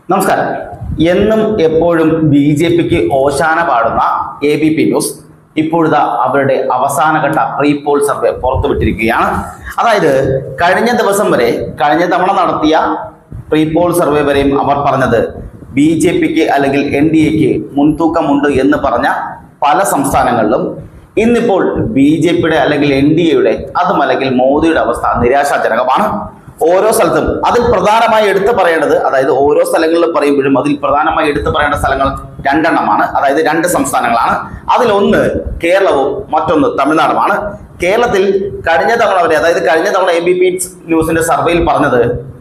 നമസ്കാരം എന്നും എപ്പോഴും ബി ജെ പിക്ക് ഓശാന പാടുന്ന എ ബി പി ന്യൂസ് ഇപ്പോഴത്തെ അവരുടെ അവസാനഘട്ട പ്രീ പോൾ സർവേ പുറത്തുവിട്ടിരിക്കുകയാണ് അതായത് കഴിഞ്ഞ ദിവസം വരെ കഴിഞ്ഞ തവണ നടത്തിയ പ്രീ പോൾ സർവേ വരെയും അവർ പറഞ്ഞത് ബി ജെ പിക്ക് അല്ലെങ്കിൽ എൻ ഡി എക്ക് മുൻതൂക്കമുണ്ട് എന്ന് പറഞ്ഞ പല സംസ്ഥാനങ്ങളിലും ഇന്നിപ്പോൾ ബി ജെ പിയുടെ അല്ലെങ്കിൽ എൻ ഡി എയുടെ അതും അല്ലെങ്കിൽ മോദിയുടെ അവസ്ഥ നിരാശാജനകമാണ് ഓരോ സ്ഥലത്തും അതിൽ പ്രധാനമായി എടുത്തു പറയേണ്ടത് അതായത് ഓരോ സ്ഥലങ്ങളിലും പറയുമ്പോഴും അതിൽ പ്രധാനമായി എടുത്തു പറയേണ്ട സ്ഥലങ്ങൾ രണ്ടെണ്ണമാണ് അതായത് രണ്ട് സംസ്ഥാനങ്ങളാണ് അതിലൊന്ന് കേരളവും മറ്റൊന്ന് തമിഴ്നാടുമാണ് കേരളത്തിൽ കഴിഞ്ഞ തവണ വരെ അതായത് കഴിഞ്ഞ തവണ എ ബി പി ന്യൂസിന്റെ സർവേയിൽ പറഞ്ഞത്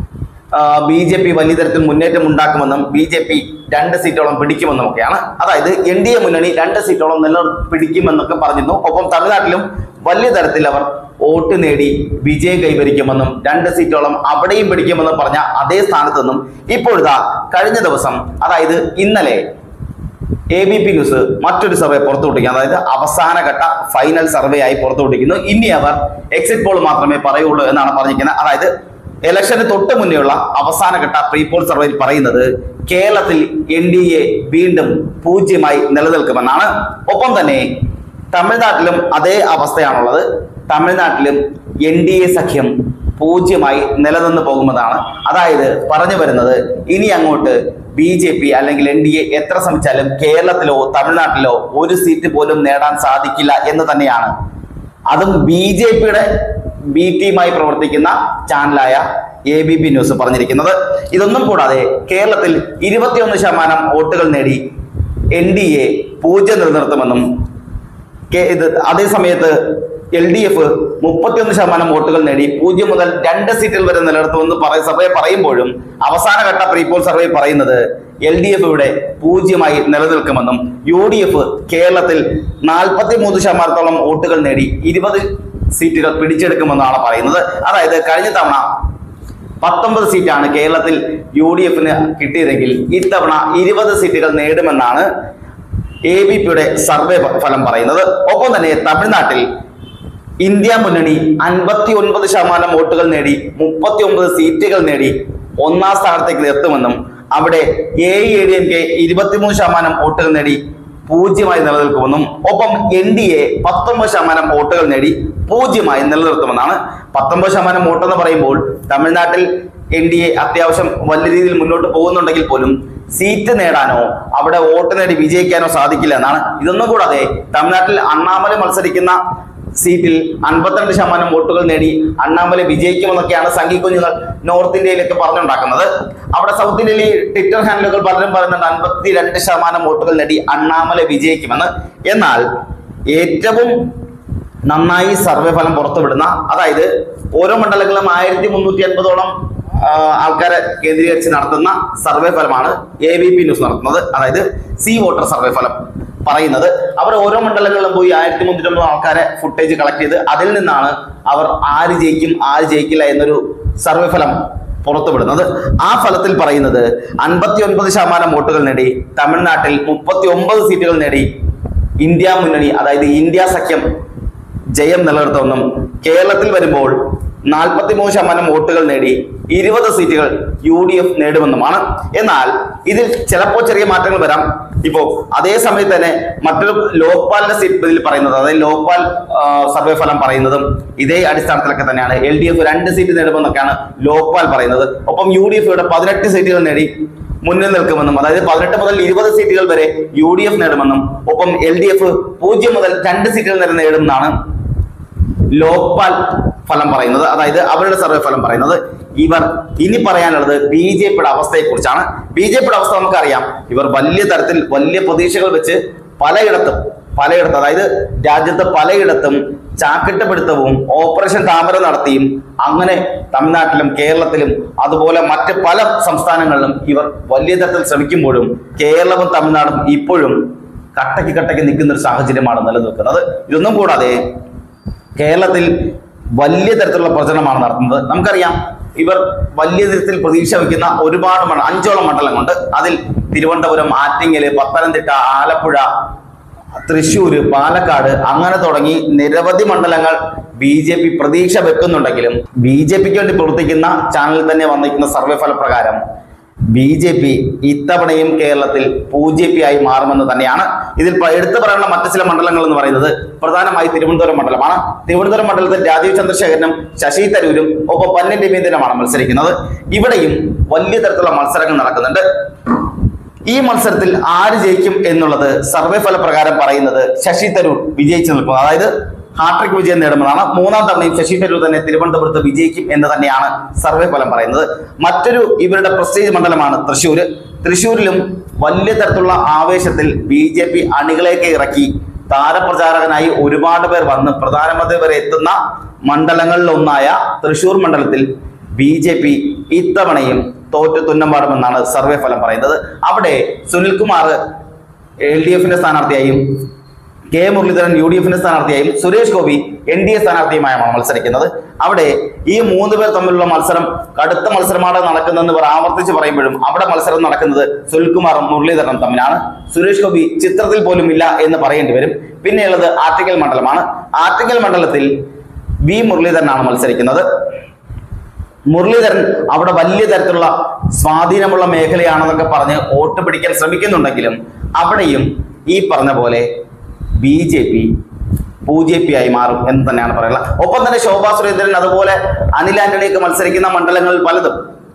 ബി ജെ പി വലിയ തരത്തിൽ മുന്നേറ്റം ഉണ്ടാക്കുമെന്നും ബി ജെ പി രണ്ട് സീറ്റോളം പിടിക്കുമെന്നും ഒക്കെയാണ് അതായത് എൻ ഡി എ മുന്നണി രണ്ട് സീറ്റോളം നില പിടിക്കുമെന്നൊക്കെ പറഞ്ഞിരുന്നു ഒപ്പം തമിഴ്നാട്ടിലും വലിയ തരത്തിൽ അവർ വോട്ട് നേടി വിജയം കൈവരിക്കുമെന്നും രണ്ട് സീറ്റോളം അവിടെയും പിടിക്കുമെന്നും പറഞ്ഞ അതേ സ്ഥാനത്ത് നിന്നും ഇപ്പോഴിതാ കഴിഞ്ഞ ദിവസം അതായത് ഇന്നലെ എ ബി പി ന്യൂസ് മറ്റൊരു സർവേ പുറത്തുവിട്ടിരിക്കുന്നു അതായത് അവസാനഘട്ട ഫൈനൽ സർവേ ആയി പുറത്തുവിട്ടിരിക്കുന്നു ഇനി അവർ എക്സിറ്റ് പോൾ മാത്രമേ പറയുള്ളൂ എന്നാണ് പറഞ്ഞിരിക്കുന്നത് അതായത് ഇലക്ഷന് തൊട്ട് മുന്നേയുള്ള അവസാനഘട്ട പ്രീ പോൾ സർവേയിൽ പറയുന്നത് കേരളത്തിൽ എൻ ഡി എ വീണ്ടും പൂജ്യമായി നിലനിൽക്കുമെന്നാണ് ഒപ്പം തന്നെ തമിഴ്നാട്ടിലും അതേ അവസ്ഥയാണുള്ളത് തമിഴ്നാട്ടിലും എൻ ഡി എ സഖ്യം പൂജ്യമായി നിലനിന്ന് പോകുന്നതാണ് അതായത് പറഞ്ഞു വരുന്നത് ഇനി അങ്ങോട്ട് ബി ജെ പി അല്ലെങ്കിൽ എൻ ഡി എ എത്ര ശ്രമിച്ചാലും കേരളത്തിലോ തമിഴ്നാട്ടിലോ ഒരു സീറ്റ് പോലും നേടാൻ സാധിക്കില്ല എന്ന് തന്നെയാണ് അതും ബി ജെ പിയുടെ ബി ടീമായി പ്രവർത്തിക്കുന്ന ചാനലായ എ ബി പി ന്യൂസ് പറഞ്ഞിരിക്കുന്നത് ഇതൊന്നും കൂടാതെ കേരളത്തിൽ ഇരുപത്തിയൊന്ന് ശതമാനം വോട്ടുകൾ നേടി എൻ ഡി എ പൂജ്യം നിലനിർത്തുമെന്നും കെ- ഇത് അതേ സമയത്ത് എൽ ഡി എഫ് മുപ്പത്തിയൊന്ന് ശതമാനം വോട്ടുകൾ നേടി പൂജ്യം മുതൽ രണ്ട് സീറ്റുകൾ വരെ നിലനിർത്തുമെന്ന് പറ- സർവേ പറയുമ്പോഴും അവസാനഘട്ട പ്രീപോൾ സർവേ പറയുന്നത് എൽ ഡി എഫ് ഇവിടെ പൂജ്യമായി നിലനിൽക്കുമെന്നും യു ഡി എഫ് കേരളത്തിൽ നാൽപ്പത്തി മൂന്ന് ശതമാനത്തോളം വോട്ടുകൾ നേടി ഇരുപത് സീറ്റുകൾ പിടിച്ചെടുക്കുമെന്നാണ് പറയുന്നത് അതായത് കഴിഞ്ഞ തവണ പത്തൊമ്പത് സീറ്റാണ് കേരളത്തിൽ യു ഡി എഫിന് കിട്ടിയതെങ്കിൽ ഇത്തവണ ഇരുപത് സീറ്റുകൾ നേടുമെന്നാണ് എ ബി പിയുടെ സർവേ ഫ- ഫലം പറയുന്നത് ഒപ്പം തന്നെ തമിഴ്നാട്ടിൽ ഇന്ത്യ മുന്നണി അൻപത്തി ഒൻപത് ശതമാനം വോട്ടുകൾ നേടി മുപ്പത്തി ഒമ്പത് സീറ്റുകൾ നേടി ഒന്നാം സ്ഥാനത്തേക്ക് എത്തുമെന്നും അവിടെ A A D M K ഇരുപത്തിമൂന്ന് ശതമാനം വോട്ടുകൾ നേടി പൂജ്യമായി നിലനിൽക്കുമെന്നും ഒപ്പം എൻ ഡി എ പത്തൊമ്പത് ശതമാനം വോട്ടുകൾ നേടി പൂജ്യമായി നിലനിർത്തുമെന്നാണ് പത്തൊമ്പത് ശതമാനം വോട്ടെന്ന് പറയുമ്പോൾ തമിഴ്നാട്ടിൽ എൻ ഡി എ അത്യാവശ്യം വലിയ രീതിയിൽ മുന്നോട്ട് പോകുന്നുണ്ടെങ്കിൽ പോലും സീറ്റ് നേടാനോ അവിടെ വോട്ട് നേടി വിജയിക്കാനോ സാധിക്കില്ല എന്നാണ് ഇതൊന്നും കൂടാതെ തമിഴ്നാട്ടിൽ അണ്ണാമല മത്സരിക്കുന്ന സീറ്റിൽ അൻപത്തിരണ്ട് ശതമാനം വോട്ടുകൾ നേടി അണ്ണാമല വിജയിക്കുമെന്നൊക്കെയാണ് സംഘി കുഞ്ഞുങ്ങൾ നോർത്ത് ഇന്ത്യയിലൊക്കെ പറഞ്ഞുണ്ടാക്കുന്നത് അവിടെ സൗത്ത് ഇന്ത്യയിൽ ഈ ട്വിറ്റർ ഹാൻഡിലുകൾ പലരും പറയുന്നുണ്ട് അൻപത്തി രണ്ട് ശതമാനം വോട്ടുകൾ നേടി അണ്ണാമല വിജയിക്കുമെന്ന് എന്നാൽ ഏറ്റവും നന്നായി സർവേ ഫലം പുറത്തുവിടുന്ന അതായത് ഓരോ മണ്ഡലങ്ങളിലും ആയിരത്തി മുന്നൂറ്റി അൻപതോളം ആൾക്കാരെ കേന്ദ്രീകരിച്ച് നടത്തുന്ന സർവേ ഫലമാണ് എ ബി പി ന്യൂസ് നടത്തുന്നത് അതായത് സി വോട്ടർ സർവേ ഫലം പറയുന്നത് അവർ ഓരോ മണ്ഡലങ്ങളിലും പോയി ആയിരത്തി മുന്നൂറ്റി അമ്പത് ആൾക്കാരെ ഫുട്ടേജ് കളക്ട് ചെയ്ത് അതിൽ നിന്നാണ് അവർ ആര് ജയിക്കും ആര് ജയിക്കില്ല എന്നൊരു സർവേ ഫലം പുറത്തുവിടുന്നത് ആ ഫലത്തിൽ പറയുന്നത് അൻപത്തി ഒൻപത് ശതമാനം വോട്ടുകൾ നേടി തമിഴ്നാട്ടിൽ മുപ്പത്തി ഒമ്പത് സീറ്റുകൾ നേടി ഇന്ത്യ മുന്നണി അതായത് ഇന്ത്യ സഖ്യം ജയം നിലനിർത്തുമെന്നും കേരളത്തിൽ വരുമ്പോൾ നാൽപ്പത്തി മൂന്ന് ശതമാനം വോട്ടുകൾ നേടി ഇരുപത് സീറ്റുകൾ യു ഡി എഫ് നേടുമെന്നുമാണ് എന്നാൽ ഇതിൽ ചിലപ്പോൾ ചെറിയ മാറ്റങ്ങൾ വരാം ഇപ്പോ അതേ സമയത്ത് തന്നെ മറ്റൊരു ലോക്പാലിന്റെ സീറ്റ് ഇതിൽ പറയുന്നത് അതായത് ലോക്പാൽ ആ, സർവേ ഫലം പറയുന്നതും ഇതേ അടിസ്ഥാനത്തിലൊക്കെ തന്നെയാണ് എൽ ഡി എഫ് രണ്ട് സീറ്റ് നേടുമെന്നൊക്കെയാണ് ലോക്പാൽ പറയുന്നത് ഒപ്പം യു ഡി എഫ് ഇവിടെ പതിനെട്ട് സീറ്റുകൾ നേടി മുന്നിൽ നിൽക്കുമെന്നും അതായത് പതിനെട്ട് മുതൽ ഇരുപത് സീറ്റുകൾ വരെ യു ഡി എഫ് നേടുമെന്നും ഒപ്പം എൽ ഡി എഫ് പൂജ്യം മുതൽ രണ്ട് സീറ്റുകൾ വരെ നേടുമെന്നാണ് ലോക്പാൽ ഫലം പറയുന്നത് അതായത് അവരുടെ സർവേ ഫലം പറയുന്നത് ഇവർ ഇനി പറയാനുള്ളത് ബി ജെ പിയുടെ അവസ്ഥയെക്കുറിച്ചാണ് ബി ജെ പിയുടെ അവസ്ഥ നമുക്കറിയാം ഇവർ വലിയ തരത്തിൽ വലിയ പ്രതീക്ഷകൾ വെച്ച് പലയിടത്തും പലയിടത്തും അതായത് രാജ്യത്ത് പലയിടത്തും ചാക്കിട്ടപിടുത്തവും ഓപ്പറേഷൻ താമര നടത്തിയും അങ്ങനെ തമിഴ്നാട്ടിലും കേരളത്തിലും അതുപോലെ മറ്റ് പല സംസ്ഥാനങ്ങളിലും ഇവർ വലിയ തരത്തിൽ ശ്രമിക്കുമ്പോഴും കേരളവും തമിഴ്നാടും ഇപ്പോഴും കട്ടയ്ക്ക് കട്ടയ്ക്ക് നിൽക്കുന്ന ഒരു സാഹചര്യമാണ് നിലനിൽക്കുന്നത് ഇതൊന്നും കൂടാതെ കേരളത്തിൽ വലിയ തരത്തിലുള്ള പ്രചരണമാണ് നടത്തുന്നത് നമുക്കറിയാം ഇവർ വലിയ തരത്തിൽ പ്രതീക്ഷ വയ്ക്കുന്ന ഒരുപാട് മണ്ഡലം അഞ്ചോളം മണ്ഡലങ്ങളുണ്ട് അതിൽ തിരുവനന്തപുരം ആറ്റിങ്ങല് പത്തനംതിട്ട ആലപ്പുഴ തൃശ്ശൂര് പാലക്കാട് അങ്ങനെ തുടങ്ങി നിരവധി മണ്ഡലങ്ങൾ ബി ജെ പി പ്രതീക്ഷ വെക്കുന്നുണ്ടെങ്കിലും ബി ജെ പിക്ക് വേണ്ടി പ്രവർത്തിക്കുന്ന ചാനലിൽ തന്നെ വന്നിരിക്കുന്ന സർവേ ഫലപ്രകാരം ബി ജെ പി ഇത്തവണയും കേരളത്തിൽ ബി പി ആയി മാറുമെന്ന് തന്നെയാണ് ഇതിൽ പ- എടുത്തു പറയാനുള്ള മറ്റു ചില മണ്ഡലങ്ങൾ എന്ന് പറയുന്നത് പ്രധാനമായി തിരുവനന്തപുരം മണ്ഡലമാണ് തിരുവനന്തപുരം മണ്ഡലത്തിൽ രാജീവ് ചന്ദ്രശേഖരനും ശശി തരൂരും ഒപ്പം പന്നൻ രവീന്ദ്രനുമാണ് മത്സരിക്കുന്നത് ഇവിടെയും വലിയ തരത്തിലുള്ള മത്സരങ്ങൾ നടക്കുന്നുണ്ട് ഈ മത്സരത്തിൽ ആര് ജയിക്കും എന്നുള്ളത് സർവേ ഫലപ്രകാരം പറയുന്നത് ശശി തരൂർ വിജയിച്ചു നിൽക്കുന്നത് അതായത് ഹാട്രിക് വിജയം നേടുമെന്നാണ് മൂന്നാം തവണയും ശശി തരൂർ തന്നെ തിരുവനന്തപുരത്ത് വിജയിക്കും എന്ന് തന്നെയാണ് സർവേ ഫലം പറയുന്നത് മറ്റൊരു ഇവരുടെ പ്രസ്റ്റേജ് മണ്ഡലമാണ് തൃശ്ശൂര് തൃശ്ശൂരിലും വലിയ തരത്തിലുള്ള ആവേശത്തിൽ ബി ജെ പി അണികളെയൊക്കെ ഇറക്കി താരപ്രചാരകനായി ഒരുപാട് പേർ വന്ന് പ്രധാനമന്ത്രി വരെ എത്തുന്ന മണ്ഡലങ്ങളിൽ ഒന്നായ തൃശ്ശൂർ മണ്ഡലത്തിൽ ബി ജെ പി ഇത്തവണയും തോറ്റു തുന്നം പാടുമെന്നാണ് സർവേ ഫലം പറയുന്നത് അവിടെ സുനിൽകുമാർ എൽ ഡി എഫിന്റെ സ്ഥാനാർത്ഥിയായും കെ മുരളീധരൻ യു ഡി എഫിന്റെ സ്ഥാനാർത്ഥിയായും Suresh Gopi N D A സ്ഥാനാർത്ഥിയുമായാണ് മത്സരിക്കുന്നത് അവിടെ ഈ മൂന്ന് പേർ തമ്മിലുള്ള മത്സരം കടുത്ത മത്സരമാണ് നടക്കുന്നതെന്ന് ഇവർ ആവർത്തിച്ച് പറയുമ്പോഴും അവിടെ മത്സരം നടക്കുന്നത് സുനിൽകുമാറും മുരളീധരനും തമ്മിലാണ് സുരേഷ് ഗോപി ചിത്രത്തിൽ പോലും ഇല്ല എന്ന് പറയേണ്ടി വരും പിന്നെയുള്ളത് ആറ്റിങ്ങൽ മണ്ഡലമാണ് ആറ്റിങ്ങൽ മണ്ഡലത്തിൽ വി മുരളീധരനാണ് മത്സരിക്കുന്നത് മുരളീധരൻ അവിടെ വലിയ തരത്തിലുള്ള സ്വാധീനമുള്ള മേഖലയാണെന്നൊക്കെ പറഞ്ഞ് വോട്ട് പിടിക്കാൻ ശ്രമിക്കുന്നുണ്ടെങ്കിലും അവിടെയും ഈ പറഞ്ഞ പോലെ B J P J P ആയി മാറും എന്ന് തന്നെയാണ് പറയുന്നത് ഒപ്പം തന്നെ ശോഭാ സുരേന്ദ്രൻ അതുപോലെ അനിൽ ആന്റണിയൊക്കെ മത്സരിക്കുന്ന മണ്ഡലങ്ങളിൽ പലതും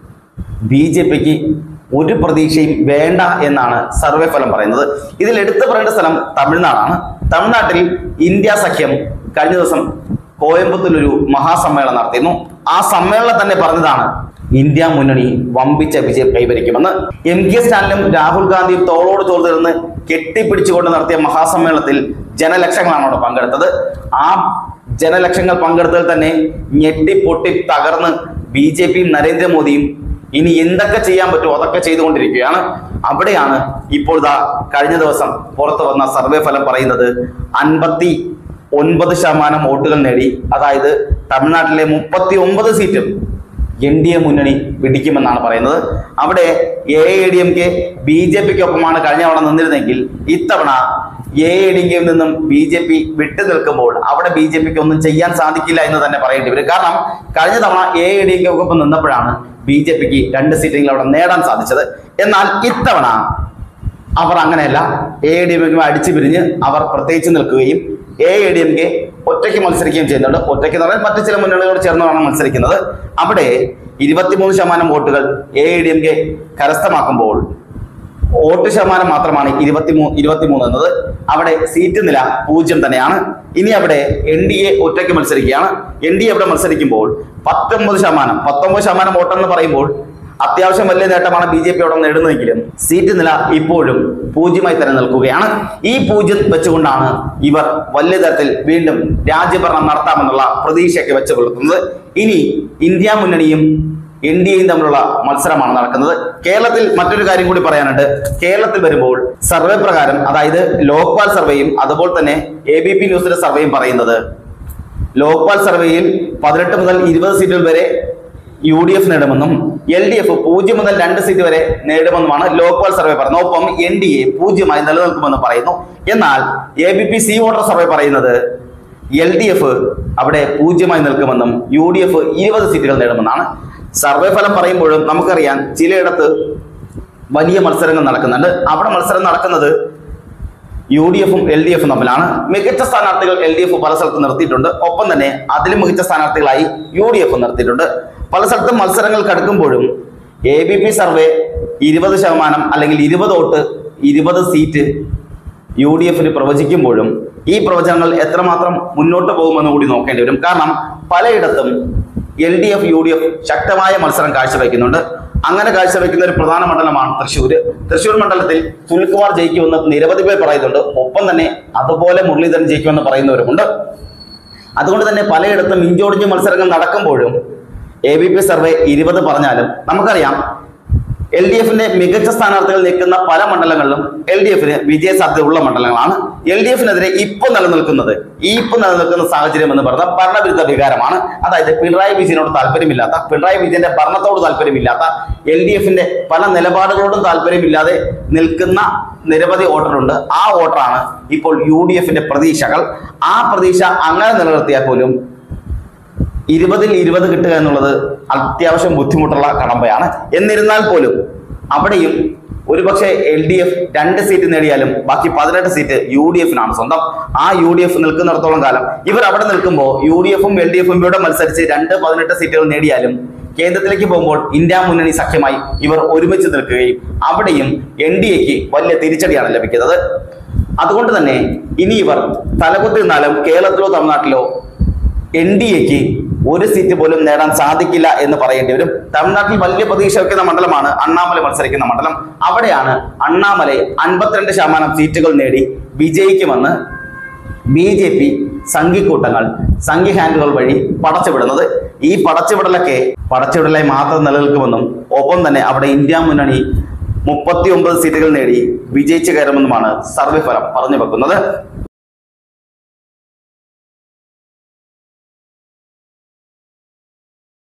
ബി ജെ പിക്ക് ഒരു പ്രതീക്ഷയും വേണ്ട എന്നാണ് സർവേ ഫലം പറയുന്നത് ഇതിൽ എടുത്തു പറയേണ്ട സ്ഥലം തമിഴ്നാടാണ് തമിഴ്നാട്ടിൽ ഇന്ത്യ സഖ്യം കഴിഞ്ഞ ദിവസം കോയമ്പത്തൂരിൽ ഒരു മഹാസമ്മേളനം നടത്തിയിരുന്നു ആ സമ്മേളനം തന്നെ പറഞ്ഞതാണ് ഇന്ത്യ മുന്നണി വമ്പിച്ച വിജയം കൈവരിക്കുമെന്ന് എം കെ സ്റ്റാലിനും രാഹുൽ ഗാന്ധിയും തോളോട് തോൾ ചേർന്ന് കെട്ടിപ്പിടിച്ചുകൊണ്ട് നടത്തിയ മഹാസമ്മേളനത്തിൽ ജനലക്ഷങ്ങളാണ് അവിടെ പങ്കെടുത്തത് ആ ജനലക്ഷങ്ങൾ പങ്കെടുത്തതിൽ തന്നെ ഞെട്ടിപ്പൊട്ടി തകർന്ന് ബി ജെ പിയും നരേന്ദ്രമോദിയും ഇനി എന്തൊക്കെ ചെയ്യാൻ പറ്റുമോ അതൊക്കെ ചെയ്തുകൊണ്ടിരിക്കുകയാണ് അവിടെയാണ് ഇപ്പോൾ ദാ കഴിഞ്ഞ ദിവസം പുറത്തു വന്ന സർവേ ഫലം പറയുന്നത് അൻപത്തി ഒൻപത് ശതമാനം വോട്ടുകൾ നേടി അതായത് തമിഴ്നാട്ടിലെ മുപ്പത്തി ഒമ്പത് സീറ്റും എൻ ഡി എ മുന്നണി പിടിക്കുമെന്നാണ് പറയുന്നത് അവിടെ A I D M K B J പിക്കൊപ്പമാണ് കഴിഞ്ഞ തവണ നിന്നിരുന്നെങ്കിൽ ഇത്തവണ എ ഐ ഡി കെയിൽ നിന്നും ബി ജെ പി വിട്ടു നിൽക്കുമ്പോൾ അവിടെ ബി ജെ പിക്ക് ഒന്നും ചെയ്യാൻ സാധിക്കില്ല എന്ന് തന്നെ പറയേണ്ടി വരും കാരണം കഴിഞ്ഞ തവണ എ ഐ ഡി കെക്കൊപ്പം നിന്നപ്പോഴാണ് ബി ജെ പിക്ക് രണ്ട് സീറ്റുകൾ അവിടെ നേടാൻ സാധിച്ചത് എന്നാൽ ഇത്തവണ അവർ അങ്ങനെയല്ല എ ഡി എം കെ അടിച്ചു പിരിഞ്ഞ് അവർ പ്രത്യേകിച്ച് നിൽക്കുകയും എ ഡി എം കെ ഒറ്റയ്ക്ക് മത്സരിക്കുകയും ചെയ്യുന്നുണ്ട് ഒറ്റയ്ക്ക് എന്ന് പറഞ്ഞാൽ മറ്റു ചില മുന്നണികളോട് ചേർന്നാണ് മത്സരിക്കുന്നത് അവിടെ ഇരുപത്തിമൂന്ന് ശതമാനം വോട്ടുകൾ എ ഡി എം കെ കരസ്ഥമാക്കുമ്പോൾ വോട്ട് ശതമാനം മാത്രമാണ് ഇരുപത്തിമൂ ഇരുപത്തിമൂന്ന് എന്നത് അവിടെ സീറ്റ് നില പൂജ്യം തന്നെയാണ് ഇനി അവിടെ എൻ ഡി എ ഒറ്റയ്ക്ക് മത്സരിക്കുകയാണ് എൻ ഡി എ അവിടെ മത്സരിക്കുമ്പോൾ പത്തൊമ്പത് ശതമാനം പത്തൊമ്പത് ശതമാനം വോട്ടെന്ന് പറയുമ്പോൾ അത്യാവശ്യം വലിയ നേട്ടമാണ് ബി ജെ പി അവിടെ നേടുന്നതെങ്കിലും സീറ്റ് നില ഇപ്പോഴും പൂജ്യമായി തന്നെ നിൽക്കുകയാണ് ഈ പൂജ്യം വെച്ചുകൊണ്ടാണ് ഇവർ വലിയ തരത്തിൽ വീണ്ടും രാജ്യഭരണം നടത്താമെന്നുള്ള പ്രതീക്ഷയൊക്കെ വെച്ച് പുലർത്തുന്നത് ഇനി ഇന്ത്യ മുന്നണിയും എൻ ഡി എയും തമ്മിലുള്ള മത്സരമാണ് നടക്കുന്നത് കേരളത്തിൽ മറ്റൊരു കാര്യം കൂടി പറയാനുണ്ട് കേരളത്തിൽ വരുമ്പോൾ സർവേ പ്രകാരം അതായത് ലോക്പാൽ സർവേയും അതുപോലെ തന്നെ എ ബി പി ന്യൂസിന്റെ സർവേയും പറയുന്നത് ലോക്പാൽ സർവേയിൽ പതിനെട്ട് മുതൽ ഇരുപത് സീറ്റുകൾ വരെ യു ഡി എഫ് നേടുമെന്നും എൽ ഡി എഫ് പൂജ്യം മുതൽ രണ്ട് സീറ്റ് വരെ നേടുമെന്നുമാണ് ലോക്പാൽ സർവേ പറയുന്നത് ഒപ്പം എൻ ഡി എ പൂജ്യമായി നിലനിൽക്കുമെന്ന് പറയുന്നു എന്നാൽ A B P C voter survey പറയുന്നത് എൽ ഡി എഫ് അവിടെ പൂജ്യമായി നിൽക്കുമെന്നും യു ഡി എഫ് ഇരുപത് സീറ്റുകൾ നേടുമെന്നാണ് സർവേ ഫലം പറയുമ്പോഴും നമുക്കറിയാം ചിലയിടത്ത് വലിയ മത്സരങ്ങൾ നടക്കുന്നുണ്ട് അവിടെ മത്സരം നടക്കുന്നത് യു ഡി എഫും എൽ ഡി എഫും തമ്മിലാണ് മികച്ച സ്ഥാനാർത്ഥികൾ എൽ ഡി എഫ് പല സ്ഥലത്തും നിർത്തിയിട്ടുണ്ട് ഒപ്പം തന്നെ അതിലും മികച്ച സ്ഥാനാർത്ഥികളായി യു ഡി എഫ് നിർത്തിയിട്ടുണ്ട് പല സ്ഥലത്തും മത്സരങ്ങൾ കടക്കുമ്പോഴും എ ബി പി സർവേ ഇരുപത് ശതമാനം അല്ലെങ്കിൽ ഇരുപത് വോട്ട് ഇരുപത് സീറ്റ് യു ഡി എഫിന് പ്രവചിക്കുമ്പോഴും ഈ പ്രവചനങ്ങൾ എത്രമാത്രം മുന്നോട്ട് പോകുമെന്ന് കൂടി നോക്കേണ്ടി വരും കാരണം പലയിടത്തും L D F U D F ശക്തമായ മത്സരം കാഴ്ചവെക്കുന്നുണ്ട് അങ്ങനെ കാഴ്ചവെക്കുന്ന ഒരു പ്രധാന മണ്ഡലമാണ് തൃശ്ശൂർ തൃശ്ശൂർ മണ്ഡലത്തിൽ സുനിൽകുമാർ ജയിക്കുമെന്ന് നിരവധി പേർ പറയുന്നുണ്ട് ഒപ്പം തന്നെ അതുപോലെ മുരളീധരൻ ജയിക്കുമെന്ന് പറയുന്നവരുമുണ്ട് അതുകൊണ്ട് തന്നെ പലയിടത്തും ഇഞ്ചോടിഞ്ച് മത്സരങ്ങൾ നടക്കുമ്പോഴും എ ബി പി സർവേ ഇരുപത് പറഞ്ഞാലും നമുക്കറിയാം എൽ ഡി എഫിന്റെ മികച്ച സ്ഥാനാർത്ഥികൾ നിൽക്കുന്ന പല മണ്ഡലങ്ങളിലും എൽ ഡി എഫിന് വിജയ സാധ്യത ഉള്ള മണ്ഡലങ്ങളാണ് എൽ ഡി എഫിനെതിരെ ഇപ്പോൾ നിലനിൽക്കുന്നത് ഈ ഇപ്പോൾ നിലനിൽക്കുന്ന സാഹചര്യം എന്ന് പറഞ്ഞാൽ ഭരണവിരുദ്ധ വികാരമാണ് അതായത് പിണറായി വിജയനോട് താല്പര്യമില്ലാത്ത പിണറായി വിജയന്റെ ഭരണത്തോട് താല്പര്യമില്ലാത്ത എൽ ഡി എഫിന്റെ പല നിലപാടുകളോടും താല്പര്യമില്ലാതെ നിൽക്കുന്ന നിരവധി വോട്ടറുണ്ട് ആ വോട്ടറാണ് ഇപ്പോൾ യു ഡി എഫിന്റെ പ്രതീക്ഷകൾ ആ പ്രതീക്ഷ അങ്ങനെ നിലനിർത്തിയാൽ പോലും ഇരുപതിൽ ഇരുപത് കിട്ടുക എന്നുള്ളത് അത്യാവശ്യം ബുദ്ധിമുട്ടുള്ള കടമ്പയാണ് എന്നിരുന്നാൽ പോലും അവിടെയും ഒരുപക്ഷെ എൽ ഡി എഫ് രണ്ട് സീറ്റ് നേടിയാലും ബാക്കി പതിനെട്ട് സീറ്റ് യു ഡി എഫിനാണ് സ്വന്തം ആ യു ഡി എഫ് നിൽക്കുന്നിടത്തോളം കാലം ഇവർ അവിടെ നിൽക്കുമ്പോൾ യു ഡി എഫും എൽ ഡി എഫും ഇവിടെ മത്സരിച്ച് രണ്ട് പതിനെട്ട് സീറ്റുകൾ നേടിയാലും കേന്ദ്രത്തിലേക്ക് പോകുമ്പോൾ ഇന്ത്യ മുന്നണി സഖ്യമായി ഇവർ ഒരുമിച്ച് നിൽക്കുകയും അവിടെയും എൻ ഡി എക്ക് വലിയ തിരിച്ചടിയാണ് ലഭിക്കുന്നത് അതുകൊണ്ട് തന്നെ ഇനി ഇവർ തലകുത്തി നിന്നാലും കേരളത്തിലോ തമിഴ്നാട്ടിലോ എൻ ഡി എക്ക് ഒരു സീറ്റ് പോലും നേടാൻ സാധിക്കില്ല എന്ന് പറയേണ്ടി വരും തമിഴ്നാട്ടിൽ വലിയ പ്രതീക്ഷ വെക്കുന്ന മണ്ഡലമാണ് അണ്ണാമല മത്സരിക്കുന്ന മണ്ഡലം അവിടെയാണ് അണ്ണാമലൈ അൻപത്തിരണ്ട് ശതമാനം സീറ്റുകൾ നേടി വിജയിക്കുമെന്ന് ബി ജെ പി സംഘിക്കൂട്ടങ്ങൾ സംഘി ഹാൻഡുകൾ വഴി പടച്ചുവിടുന്നത് ഈ പടച്ചുവിടലൊക്കെ പടച്ചുവിടലായി മാത്രം നിലനിൽക്കുമെന്നും ഒപ്പം തന്നെ അവിടെ ഇന്ത്യ മുന്നണി മുപ്പത്തി ഒമ്പത് സീറ്റുകൾ നേടി വിജയിച്ചു കയറുമെന്നുമാണ് സർവേ ഫലം പറഞ്ഞു വെക്കുന്നത്